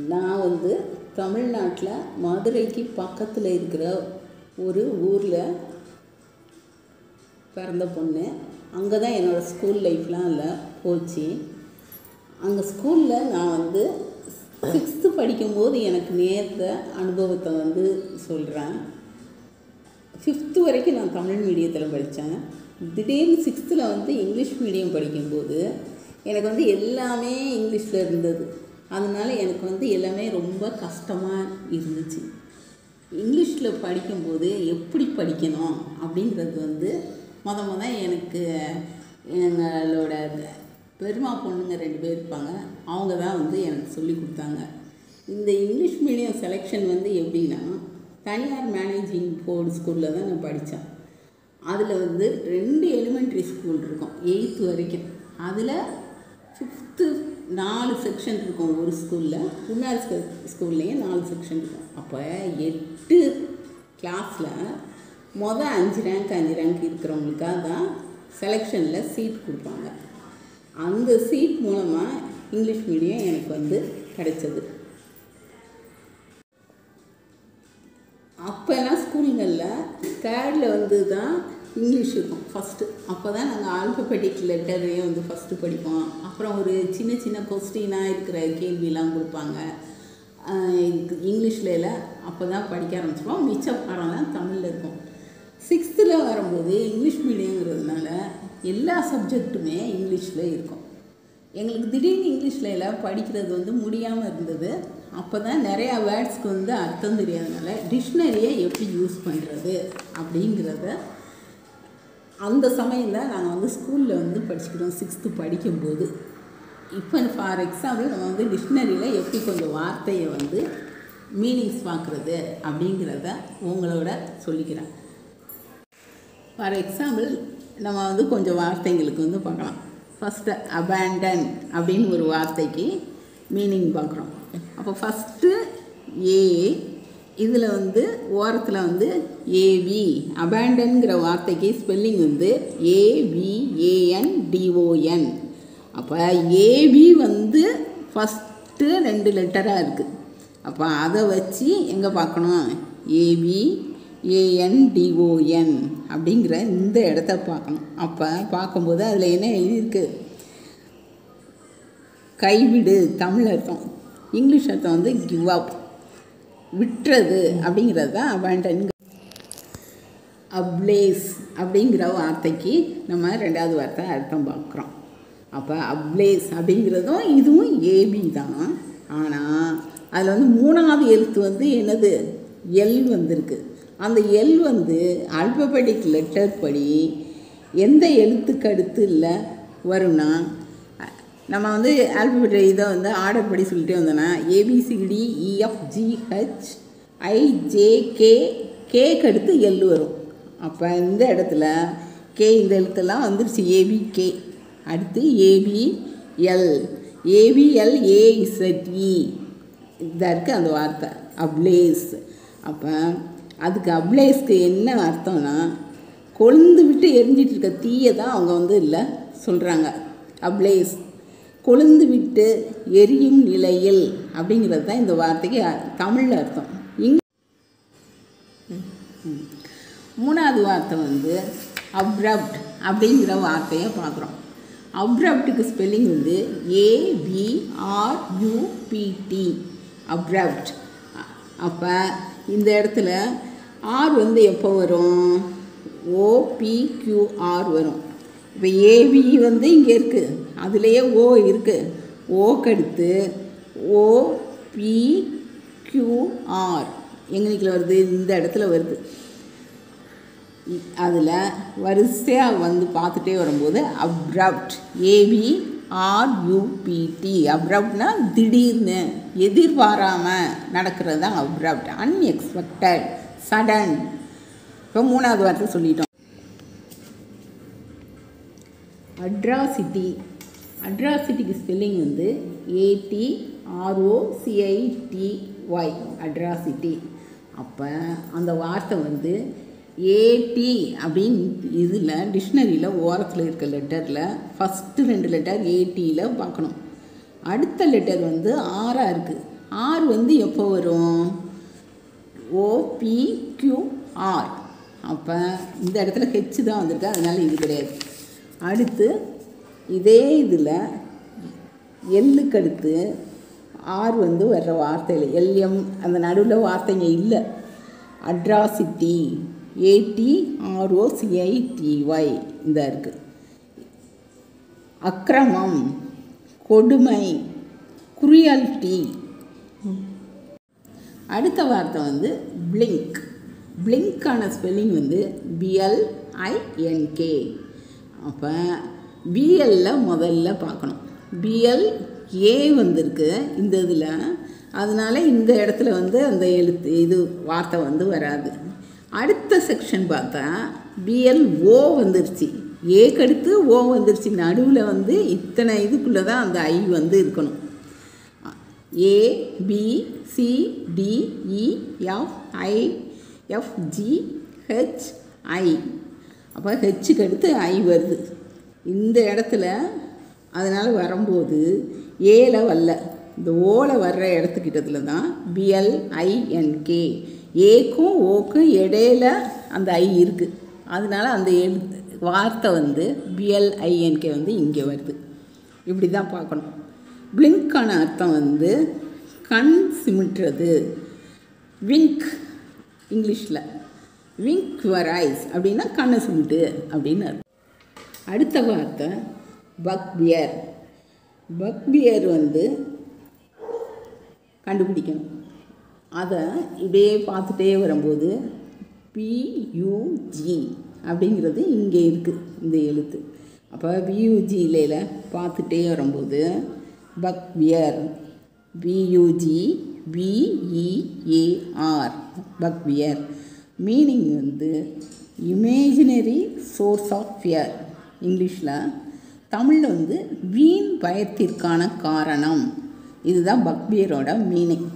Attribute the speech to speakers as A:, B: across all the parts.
A: நான் வந்து தமிழ்நாட்டில் மதுரைக்கு பக்கத்தில் இருக்கிற ஒரு ஊரில் பிறந்த பொண்ணு அங்கே தான் என்னோடய ஸ்கூல் லைஃப்லாம் இல்லை போச்சு அங்கே ஸ்கூலில் நான் வந்து சிக்ஸ்த்து படிக்கும்போது எனக்கு நேர்ந்த அனுபவத்தை வந்து சொல்கிறேன் ஃபிஃப்த்து வரைக்கும் நான் தமிழ் மீடியத்தில் படித்தேன் திடீர்னு சிக்ஸ்த்தில் வந்து இங்கிலீஷ் மீடியம் படிக்கும்போது எனக்கு வந்து எல்லாமே இங்கிலீஷில் இருந்தது அதனால எனக்கு வந்து எல்லாமே ரொம்ப கஷ்டமாக இருந்துச்சு இங்கிலீஷில் படிக்கும்போது எப்படி படிக்கணும் அப்படிங்கிறது வந்து முத முத எனக்கு எங்களோட பெருமா பொண்ணுங்க ரெண்டு பேர் இருப்பாங்க அவங்க தான் வந்து எனக்கு சொல்லி கொடுத்தாங்க இந்த இங்கிலீஷ் மீடியம் செலெக்ஷன் வந்து எப்படின்னா தனியார் மேனேஜிங் போர்டு ஸ்கூலில் தான் நான் படித்தேன் அதில் வந்து ரெண்டு எலிமெண்ட்ரி ஸ்கூல் இருக்கும் எயித்து வரைக்கும் அதில் ஃபிஃப்த்து நாலு செக்ஷன் இருக்கும் ஒரு ஸ்கூலில் புன்னார் ஸ்கூல்லையும் நாலு செக்ஷன் இருக்கும் அப்போ எட்டு கிளாஸில் மொதல் அஞ்சு ரேங்க் அஞ்சு ரேங்க் இருக்கிறவங்களுக்காக தான் செலெக்ஷனில் சீட் கொடுப்பாங்க அந்த சீட் மூலமாக இங்கிலீஷ் மீடியம் எனக்கு வந்து கிடைச்சது அப்போல்லாம் ஸ்கூல்களில் தேர்டில் வந்து தான் இங்கிலீஷ் இருக்கும் ஃபஸ்ட்டு அப்போ தான் நாங்கள் ஆல்பபெட்டிக் லெட்டரையே வந்து ஃபஸ்ட்டு படிப்போம் அப்புறம் ஒரு சின்ன சின்ன கொஸ்டினாக இருக்கிற கேள்வியெலாம் கொடுப்பாங்க இங்கிலீஷில் எல்லாம் அப்போ தான் படிக்க ஆரம்பிச்சிருவோம் மிச்ச பாடம்லாம் தமிழில் இருக்கும் சிக்ஸ்த்தில் வரும்போது இங்கிலீஷ் மீடியங்கிறதுனால எல்லா சப்ஜெக்ட்டுமே இங்கிலீஷில் இருக்கும் எங்களுக்கு திடீர்னு இங்கிலீஷில் எல்லாம் படிக்கிறது வந்து முடியாமல் இருந்தது அப்போ தான் நிறையா வேர்ட்ஸ்க்கு வந்து அர்த்தம் தெரியாதனால டிக்ஷனரியை எப்படி யூஸ் பண்ணுறது அப்படிங்கிறத அந்த சமயம் தான் நாங்கள் வந்து ஸ்கூலில் வந்து படிச்சுக்கிறோம் சிக்ஸ்த்து படிக்கும்போது இப்போ ஃபார் எக்ஸாம்பிள் நம்ம வந்து டிக்ஷனரியில் எப்படி கொஞ்சம் வார்த்தையை வந்து மீனிங்ஸ் பார்க்குறது அப்படிங்கிறத உங்களோட சொல்லிக்கிறேன் ஃபார் எக்ஸாம்பிள் நம்ம வந்து கொஞ்சம் வார்த்தைங்களுக்கு வந்து பார்க்கலாம் ஃபஸ்ட்டு அபேண்டன் அப்படின்னு ஒரு வார்த்தைக்கு மீனிங் பார்க்குறோம் அப்போ ஃபஸ்ட்டு ஏ இதில் வந்து ஓரத்தில் வந்து ஏவி அபேண்டன்கிற வார்த்தைக்கு ஸ்பெல்லிங் வந்து ஏவிஏஎன் டிஓஎன் அப்போ ஏபி வந்து ஃபஸ்ட்டு ரெண்டு லெட்டராக இருக்குது அப்போ அதை வச்சு எங்கே பார்க்கணும் ஏபி ஏஎன்டிஓஎன் அப்படிங்கிற இந்த இடத்த பார்க்கணும் அப்போ பார்க்கும்போது அதில் என்ன எழுதியிருக்கு கைவிடு தமிழ் அர்த்தம் இங்கிலீஷ் அர்த்தம் வந்து கிவ் அப் விட்டுறது அப்படிங்கிறது தான் அபேண்டன் அப்ளேஸ் அப்படிங்கிற வார்த்தைக்கு நம்ம ரெண்டாவது வார்த்தை அர்த்தம் பார்க்குறோம் அப்போ அப்ளேஸ் அப்படிங்கிறதும் இதுவும் ஏபி தான் ஆனால் அதில் வந்து மூணாவது எழுத்து வந்து என்னது எல் வந்திருக்கு அந்த எல் வந்து அல்பபெட்டிக் லெட்டர் படி எந்த எழுத்துக்கு அடுத்து இல்லை வரும்னா நம்ம வந்து ஆல்பபெட் இதை வந்து ஆர்டர் படி சொல்லிட்டே வந்தோன்னா ஏபிசிடி இஎஃப்ஜிஹெச் ஐஜேகே கேக்கு அடுத்து எல் வரும் அப்போ இந்த இடத்துல கே இந்த எழுத்தெல்லாம் வந்துருச்சு ஏபிகே அடுத்து ஏபிஎல் ஏபிஎல் ஏஇசட்இ இதாக இருக்குது அந்த வார்த்தை அப்ளேஸ் அப்போ அதுக்கு அப்ளேஸ்க்கு என்ன அர்த்தம்னா கொழுந்து விட்டு எரிஞ்சிட்டு இருக்க தீயை தான் அவங்க வந்து இல்லை சொல்கிறாங்க அப்ளேஸ் கொழுந்து விட்டு எரியும் நிலையில் அப்படிங்கிறது தான் இந்த வார்த்தைக்கு தமிழில் அர்த்தம் இங் மூணாவது வார்த்தை வந்து அப்ரப்ட் அப்படிங்கிற வார்த்தையை பார்க்குறோம் அப்ரப்டுக்கு ஸ்பெல்லிங் வந்து ஏபிஆர்யூபிடி அப்ரப்ட் அப்போ இந்த இடத்துல ஆர் வந்து எப்போ வரும் ஓபிக்யூஆர் வரும் இப்போ ஏபி வந்து இங்கே இருக்குது அதுலேயே ஓ இருக்குது ஓக்கடுத்து ஓபிக்யூஆர் எங்களுக்கு வருது இந்த இடத்துல வருது அதில் வரிசையாக வந்து பார்த்துட்டே வரும்போது அப்ரப்ட் ஏபி ஆர்யூபிடி அப்ரப்ட்னா திடீர்னு எதிர்பாராமல் நடக்கிறது தான் அப்ரப்ட் அன்எக்ஸ்பெக்டட் சடன் இப்போ மூணாவது வார்த்தை சொல்லிட்டோம் அட்ராசிட்டி அட்ராசிட்டிக்கு ஸ்பெல்லிங் வந்து ஏடி ஆர்ஓசிஐடி ஒய் அட்ராசிட்டி அப்போ அந்த வார்த்தை வந்து ஏடி அப்படின்னு இதில் டிக்ஷனரியில் ஓரத்தில் இருக்க லெட்டரில் ஃபஸ்ட்டு ரெண்டு லெட்டர் ஏடியில் பார்க்கணும் அடுத்த லெட்டர் வந்து ஆறாக இருக்குது ஆர் வந்து எப்போ வரும் ஓபிக்யூஆர் அப்போ இந்த இடத்துல ஹெச் தான் வந்திருக்கு அதனால் இது கிடையாது அடுத்து இதே இதில் எல்லுக்கு அடுத்து ஆர் வந்து வர்ற வார்த்தையில் எல்எம் அந்த நடுவில் வார்த்தைங்க இல்லை அட்ராசிட்டி ஏடி ஆர்ஓசிஐடிஒய் இந்த இருக்குது அக்கிரமம் கொடுமை குரியாலிட்டி அடுத்த வார்த்தை வந்து பிளிங்க் பிளிங்க்கான ஸ்பெல்லிங் வந்து பிஎல்ஐஎன்கே அப்போ பிஎல்ல முதல்ல பார்க்கணும் பிஎல் ஏ வந்திருக்கு இந்த இதில் அதனால இந்த இடத்துல வந்து அந்த எழுத்து இது வார்த்தை வந்து வராது அடுத்த செக்ஷன் பார்த்தா பிஎல் ஓ வந்துருச்சு ஏக்கு அடுத்து ஓ வந்துருச்சு நடுவில் வந்து இத்தனை இதுக்குள்ளே தான் அந்த ஐ வந்து இருக்கணும் A B C D E F I F G H I அப்போ ஹெச்சுக்கு அடுத்து ஐ வருது இந்த இடத்துல அதனால் வரும்போது ஏல வரல இந்த ஓல வர்ற இடத்துக்கிட்டத்துல தான் பிஎல்ஐஎன்கே ஏக்கும் ஓக்கும் இடையில அந்த ஐ இருக்குது அதனால அந்த எழுத்து வார்த்தை வந்து பிஎல்ஐஎன்கே வந்து இங்கே வருது இப்படி தான் பார்க்கணும் பிளிங்க்கான அர்த்தம் வந்து கண் சிமிட்டுறது விங்க் இங்கிலீஷில் விங்க் யுவர் ஐஸ் அப்படின்னா கண்ணை சிமிட்டு அப்படின்னு அர்த்தம் அடுத்த வார்த்தை பக்பியர் பக்பியர் வந்து கண்டுபிடிக்கணும் அதை இப்படியே பார்த்துட்டே வரும்போது பியூஜி அப்படிங்கிறது இங்கே இருக்குது இந்த எழுத்து அப்போ பியூஜியில் பார்த்துட்டே வரும்போது bugbear B U G B E A R bugbear meaning வந்து இமேஜினரி சோர்ஸ் ஆஃப் ஃபியர் இங்கிலீஷில் தமிழில் வந்து வீண் பயத்திற்கான காரணம் இதுதான் பக்பியரோட மீனிங்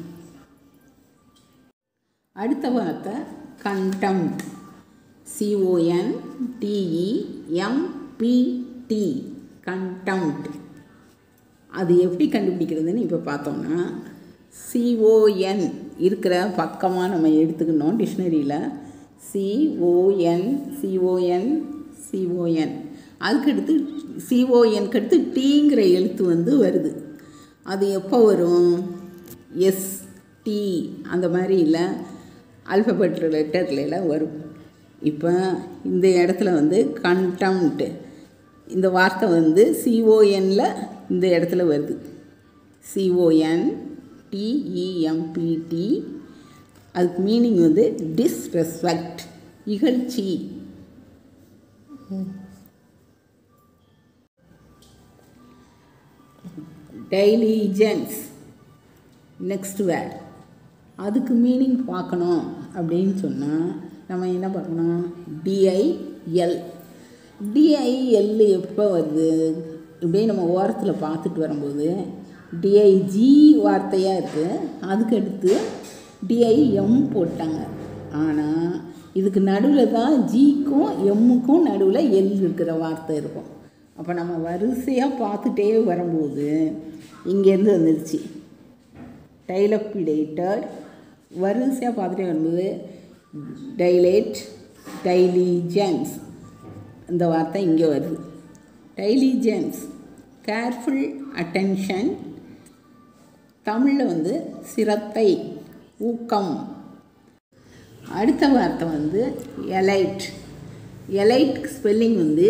A: அடுத்த வார்த்தை கண்டெம்ட் சிஓஎன் டிஇஎம்பிடி கண்டெம்ட் அது எப்படி கண்டுபிடிக்கிறதுன்னு இப்போ பார்த்தோம்னா சிஓஎன் இருக்கிற பக்கமாக நம்ம எடுத்துக்கணும் டிக்ஷனரியில் சிஓஎன் சிஓஎன் சிஓஎன் அதுக்கடுத்து சிஓஎன்க்கு அடுத்து டீங்கிற எழுத்து வந்து வருது அது எப்போ வரும் எஸ் டி அந்த மாதிரி இல்லை அல்ஃபபெட் லெட்டர்லாம் வரும் இப்போ இந்த இடத்துல வந்து கண்டெம்ட் இந்த வார்த்தை வந்து சிஓஎனில் இந்த இடத்துல வருது சிஓஎன் டிஇஎம்பிடி அதுக்கு மீனிங் வந்து டிஸ்ரெஸ்பெக்ட் இகழ்ச்சி டைலிஜென்ஸ் நெக்ஸ்ட் வேர்ட் அதுக்கு மீனிங் பார்க்கணும் அப்படின்னு சொன்னால் நம்ம என்ன பார்க்கணும் டிஐஎல் டிஐஎல் எப்போ வருது இப்படியே நம்ம ஓரத்தில் பார்த்துட்டு வரும்போது டிஐஜி வார்த்தையாக இருக்குது அதுக்கு அடுத்து டிஐஎம் போட்டாங்க ஆனால் இதுக்கு நடுவில் தான் ஜிக்கும் எம்முக்கும் நடுவில் எல் இருக்கிற வார்த்தை இருக்கும் அப்போ நம்ம வரிசையாக பார்த்துட்டே வரும்போது இங்கேருந்து வந்துருச்சு டைலப்பிடேட்டட் வரிசையாக பார்த்துட்டே வரும்போது டைலேட் டைலிஜென்ஸ் இந்த வார்த்தை இங்கே வருது டைலிஜென்ஸ் கேர்ஃபுல் அட்டென்ஷன் தமிழில் வந்து சிரத்தை ஊக்கம் அடுத்த வார்த்தை வந்து எலைட் எலைட் ஸ்பெல்லிங் வந்து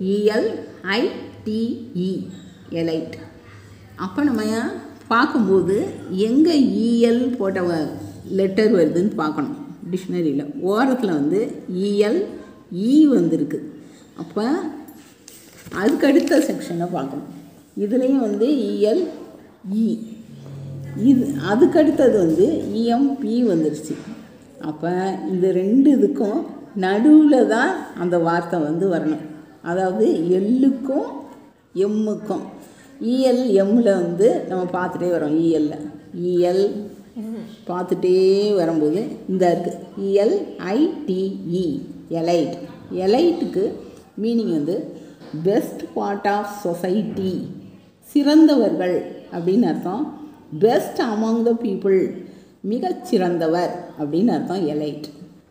A: இஎல்ஐடிஇ எலைட் அப்போ நம்ம பார்க்கும்போது எங்கே இஎல் போட்ட லெட்டர் வருதுன்னு பார்க்கணும் டிக்ஷனரியில் ஓரத்தில் வந்து இஎல் இ வந்திருக்கு அப்போ அதுக்கு அடுத்த செக்ஷனை பார்க்கணும் இதுலேயும் வந்து இஎல் இ இது அதுக்கு அடுத்தது வந்து இஎம்பி வந்துருச்சு அப்போ இந்த ரெண்டு இதுக்கும் நடுவில் தான் அந்த வார்த்தை வந்து வரணும் அதாவது எல்லுக்கும் எம்முக்கும் இஎல் எம்மில் வந்து நம்ம பார்த்துட்டே வரோம் இஎல்ல இஎல் பார்த்துட்டே வரும்போது இந்த இருக்குது இஎல் ஐடிஇ எலைட் எலைட்டுக்கு மீனிங் வந்து பெஸ்ட் பார்ட் ஆஃப் சொசைட்டி சிறந்தவர்கள் அப்படின்னு அர்த்தம் பெஸ்ட் அமாங் த பீப்புள் மிகச்சிறந்தவர் அப்படின்னு அர்த்தம் எலைட்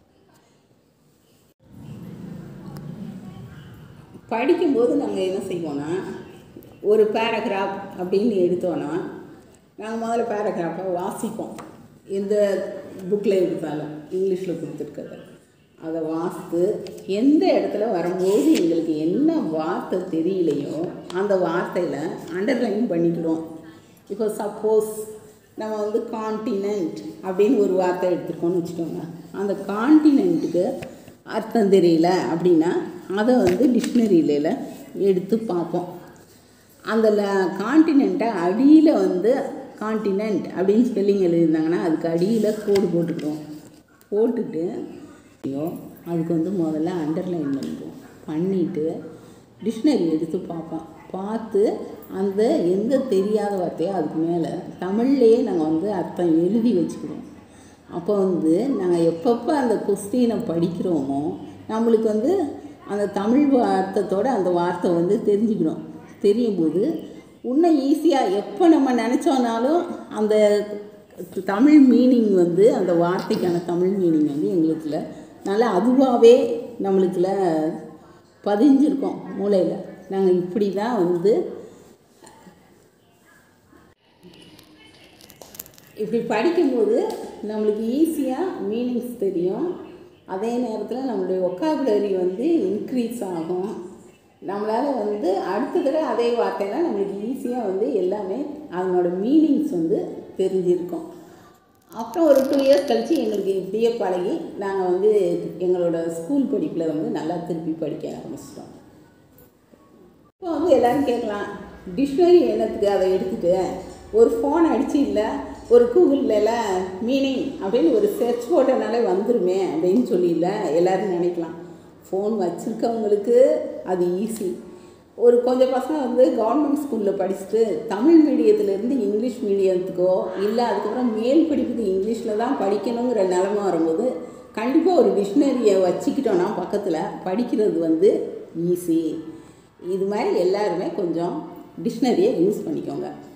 A: படிக்கும்போது நாங்கள் என்ன செய்வோன்னா ஒரு பேராகிராஃப் அப்படின்னு எடுத்தோன்னா நாங்கள் முதல்ல பேராகிராஃபை வாசிப்போம் எந்த புக்கில் எடுத்தாலும் இங்கிலீஷில் கொடுத்துருக்கறது அதை வாசித்து எந்த இடத்துல வரும்போது எங்களுக்கு என்ன வார்த்தை தெரியலையோ அந்த வார்த்தையில் அண்டர்லைன் பண்ணிக்கிடுவோம் இப்போ சப்போஸ் நம்ம வந்து காண்டினென்ட் அப்படின்னு ஒரு வார்த்தை எடுத்துருக்கோம்னு வச்சுக்கோங்க அந்த காண்டினென்ட்டுக்கு அர்த்தம் தெரியல அப்படின்னா அதை வந்து டிக்ஷனரியில எடுத்து பார்ப்போம் அந்த காண்டினெண்ட்டை அடியில் வந்து காண்டினென்ட் அப்படின்னு ஸ்பெல்லிங் எழுதியிருந்தாங்கன்னா அதுக்கு அடியில் கோடு போட்டுக்கிறோம் போட்டுட்டு ஐயோ அதுக்கு வந்து முதல்ல அண்டர்லைன் பண்ணிடுவோம் பண்ணிவிட்டு டிக்ஷனரி எடுத்து பார்ப்போம் பார்த்து அந்த எந்த தெரியாத வார்த்தையோ அதுக்கு மேலே தமிழ்லேயே நாங்கள் வந்து அர்த்தம் எழுதி வச்சுக்கிடுவோம் அப்போ வந்து நாங்கள் எப்பப்போ அந்த கொஸ்டினை படிக்கிறோமோ நம்மளுக்கு வந்து அந்த தமிழ் அர்த்தத்தோட அந்த வார்த்தை வந்து தெரிஞ்சுக்கணும் தெரியும் போது இன்னும் ஈஸியாக எப்போ நம்ம நினச்சோனாலும் அந்த தமிழ் மீனிங் வந்து அந்த வார்த்தைக்கான தமிழ் மீனிங் வந்து எங்களுக்குள்ள நல்லா அதுவாகவே நம்மளுக்குள்ள பதிஞ்சிருக்கோம் மூளையில் நாங்கள் இப்படி தான் வந்து இப்படி படிக்கும்போது நம்மளுக்கு ஈஸியாக மீனிங்ஸ் தெரியும் அதே நேரத்தில் நம்மளுடைய ஒக்காபுலரி வந்து இன்க்ரீஸ் ஆகும் நம்மளால் வந்து அடுத்த தடவை அதே வார்த்தையெல்லாம் நம்மளுக்கு ஈஸியாக வந்து எல்லாமே அதனோட மீனிங்ஸ் வந்து தெரிஞ்சிருக்கும் அப்புறம் ஒரு டூ இயர்ஸ் கழித்து எங்களுக்கு இப்படியே பழகி நாங்கள் வந்து எங்களோட ஸ்கூல் படிப்பில் வந்து நல்லா திருப்பி படிக்க ஆரம்பிச்சிட்டோம் இப்போ வந்து எல்லோரும் கேட்கலாம் டிக்ஷனரி என்னத்துக்கு அதை எடுத்துகிட்டு ஒரு ஃபோன் அடிச்சு இல்லை ஒரு கூகுளில் மீனிங் அப்படின்னு ஒரு சர்ச் போட்டனாலே வந்துருமே அப்படின்னு சொல்லியில எல்லோரும் நினைக்கலாம் ஃபோன் வச்சுருக்கவங்களுக்கு அது ஈஸி ஒரு கொஞ்சம் பசங்க வந்து கவர்மெண்ட் ஸ்கூலில் படிச்சுட்டு தமிழ் மீடியத்துலேருந்து இங்கிலீஷ் மீடியத்துக்கோ இல்லை அதுக்கப்புறம் மேல் படிப்புக்கு இங்கிலீஷில் தான் படிக்கணுங்கிற நிலமை வரும்போது கண்டிப்பாக ஒரு டிக்ஷனரியை வச்சுக்கிட்டோன்னா பக்கத்தில் படிக்கிறது வந்து ஈஸி இது மாதிரி எல்லாருமே கொஞ்சம் டிக்ஷனரியை யூஸ் பண்ணிக்கோங்க